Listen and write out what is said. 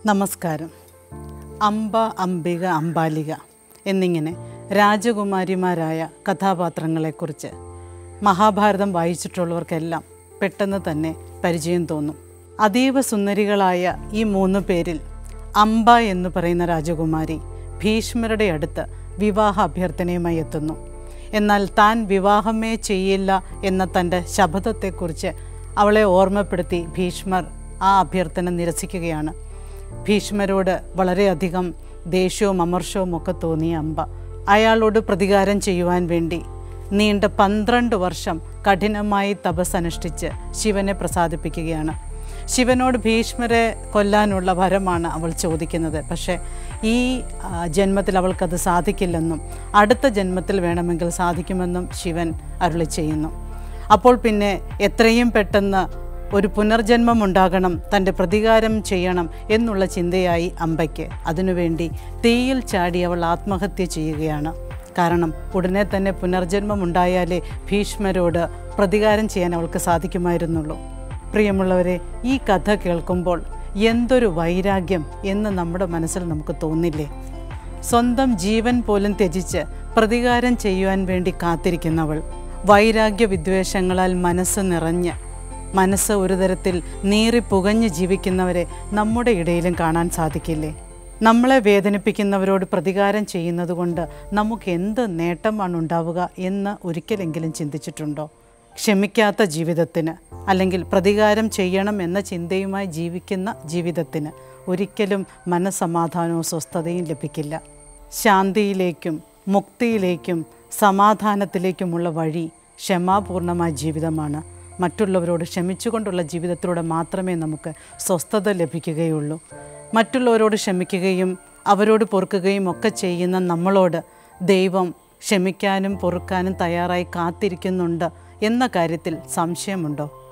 നമസ്കാരം അംബ അംബിക അംബാലിക എന്നിങ്ങനെ രാജകുമാരിമാരായ കഥാപാത്രങ്ങളെക്കുറിച്ച് മഹാഭാരതം വായിച്ചിട്ടുള്ളവർക്കെല്ലാം പെട്ടെന്ന് തന്നെ പരിചയം തോന്നും അതീവ സുന്ദരികളായ ഈ മൂന്ന് പേരിൽ അംബ എന്ന് പറയുന്ന രാജകുമാരി ഭീഷ്മരുടെ അടുത്ത് വിവാഹ അഭ്യർത്ഥനയുമായി എത്തുന്നു എന്നാൽ താൻ വിവാഹമേ ചെയ്യില്ല എന്ന തൻ്റെ ശപഥത്തെക്കുറിച്ച് അവളെ ഓർമ്മപ്പെടുത്തി ഭീഷ്മർ ആ അഭ്യർത്ഥന നിരസിക്കുകയാണ് ഭീഷ്മരോട് വളരെയധികം ദേഷ്യവും അമർഷവും ഒക്കെ തോന്നിയ അമ്പ അയാളോട് പ്രതികാരം ചെയ്യുവാൻ വേണ്ടി നീണ്ട പന്ത്രണ്ട് വർഷം കഠിനമായി തപസ് അനുഷ്ഠിച്ച് ശിവനെ പ്രസാദിപ്പിക്കുകയാണ് ശിവനോട് ഭീഷ്മരെ കൊല്ലാനുള്ള വരമാണ് അവൾ ചോദിക്കുന്നത് പക്ഷേ ഈ ആ, ജന്മത്തിൽ അവൾക്കത് സാധിക്കില്ലെന്നും അടുത്ത ജന്മത്തിൽ വേണമെങ്കിൽ സാധിക്കുമെന്നും ശിവൻ അരുളി ചെയ്യുന്നു അപ്പോൾ പിന്നെ എത്രയും പെട്ടെന്ന് ഒരു പുനർജന്മം ഉണ്ടാകണം തൻ്റെ പ്രതികാരം ചെയ്യണം എന്നുള്ള ചിന്തയായി അമ്പയ്ക്ക് അതിനുവേണ്ടി തീയിൽ ചാടി അവൾ ആത്മഹത്യ ചെയ്യുകയാണ് കാരണം ഉടനെ തന്നെ പുനർജന്മം ഉണ്ടായാലേ ഭീഷ്മരോട് പ്രതികാരം ചെയ്യാൻ അവൾക്ക് സാധിക്കുമായിരുന്നുള്ളൂ പ്രിയമുള്ളവരെ ഈ കഥ കേൾക്കുമ്പോൾ എന്തൊരു വൈരാഗ്യം എന്ന് നമ്മുടെ മനസ്സിൽ നമുക്ക് തോന്നില്ലേ സ്വന്തം ജീവൻ പോലും ത്യജിച്ച് പ്രതികാരം ചെയ്യുവാൻ വേണ്ടി കാത്തിരിക്കുന്നവൾ വൈരാഗ്യ വിദ്വേഷങ്ങളാൽ മനസ്സ് നിറഞ്ഞ് മനസ്സ് ഒരു തരത്തിൽ നീറി പുകഞ്ഞ് ജീവിക്കുന്നവരെ നമ്മുടെ ഇടയിലും കാണാൻ സാധിക്കില്ലേ നമ്മളെ വേദനിപ്പിക്കുന്നവരോട് പ്രതികാരം ചെയ്യുന്നത് കൊണ്ട് നമുക്ക് എന്ത് നേട്ടമാണ് ഉണ്ടാവുക എന്ന് ഒരിക്കലെങ്കിലും ചിന്തിച്ചിട്ടുണ്ടോ ക്ഷമിക്കാത്ത ജീവിതത്തിന് അല്ലെങ്കിൽ പ്രതികാരം ചെയ്യണം എന്ന ചിന്തയുമായി ജീവിക്കുന്ന ജീവിതത്തിന് ഒരിക്കലും മനസ്സമാധാനവും സ്വസ്ഥതയും ലഭിക്കില്ല ശാന്തിയിലേക്കും മുക്തിയിലേക്കും സമാധാനത്തിലേക്കുമുള്ള വഴി ക്ഷമാപൂർണമായ ജീവിതമാണ് മറ്റുള്ളവരോട് ക്ഷമിച്ചുകൊണ്ടുള്ള ജീവിതത്തിലൂടെ മാത്രമേ നമുക്ക് സ്വസ്ഥത ലഭിക്കുകയുള്ളൂ മറ്റുള്ളവരോട് ക്ഷമിക്കുകയും അവരോട് പൊറുക്കുകയും ഒക്കെ ചെയ്യുന്ന നമ്മളോട് ദൈവം ക്ഷമിക്കാനും പൊറുക്കാനും തയ്യാറായി കാത്തിരിക്കുന്നുണ്ട് എന്ന കാര്യത്തിൽ സംശയമുണ്ടോ